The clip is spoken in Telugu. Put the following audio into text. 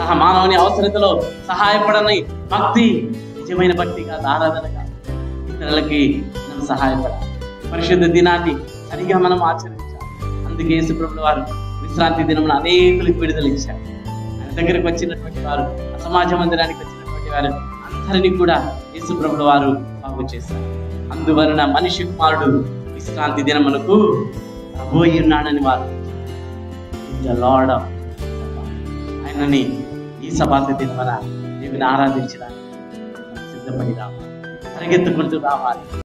సహ మానవుని అవసరతలో సహాయపడని భక్తి నిజమైన భక్తి కాదు ఆరాధనగా ఇతరులకి మనం సహాయపడాలి పరిశుద్ధ దినాన్ని సరిగా మనం ఆచరించాలి అందుకే యేసుప్రభుల వారు విశ్రాంతి దినమున అనేకులకు విడుదల ఇచ్చారు ఆయన దగ్గరకు వచ్చినటువంటి వారు ఆ సమాజ మందిరానికి వచ్చినటువంటి వారు అందరినీ కూడా యేసుప్రభుల వారు బాగు చేశారు అందువలన మనిషి కుమారుడు విశ్రాంతి దినములకు పోయి ఉన్నాడని వారు లార్డ్ ఆఫ్ ఆయనని ఈ సభాత దినమన దేవుని ఆరాధించడానికి సిద్ధపడి రావాలి పరిగెత్తుకుంటూ రావాలి